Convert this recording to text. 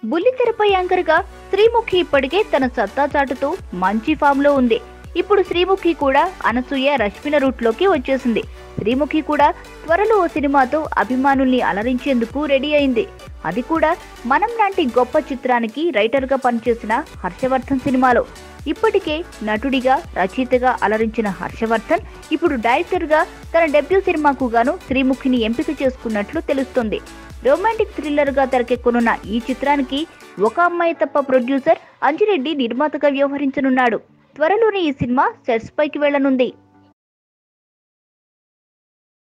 బుల్లితెరపై anchor గా శ్రీముఖి ఇప్పటికే తన సత్తా చాటుతూ మంచి ఫామ్ లో ఉంది ఇప్పుడు శ్రీముఖి కూడా అనసూయ రష్మిల రూట్ లోకి వచ్చేసింది శ్రీముఖి కూడా త్వరలో ఓ సినిమాతో అభిమానుల్ని అలరించేందుకు రెడీ అయింది అది కూడా మనం లాంటి గొప్ప చిత్రానికి రైటర్ గా పనిచేసిన హర్షవర్ధన్ సినిమాలో ఇప్పటికే నటుడిగా రచయితగా అలరించిన హర్షవర్ధన్ ఇప్పుడు డైరెక్టర్ గా తన డెబ్యూ సినిమాకు గాను శ్రీముఖిని ఎంపిక చేసుకున్నట్లు తెలుస్తుంది రొమాంటిక్ థ్రిల్లర్ గా తెరకెక్కనున్న ఈ చిత్రానికి ఒక అమ్మాయి తప్ప ప్రొడ్యూసర్ అంజిరెడ్డి నిర్మాతగా వ్యవహరించనున్నాడు త్వరలోనే ఈ సినిమా సెట్స్ పైకి వెళ్లనుంది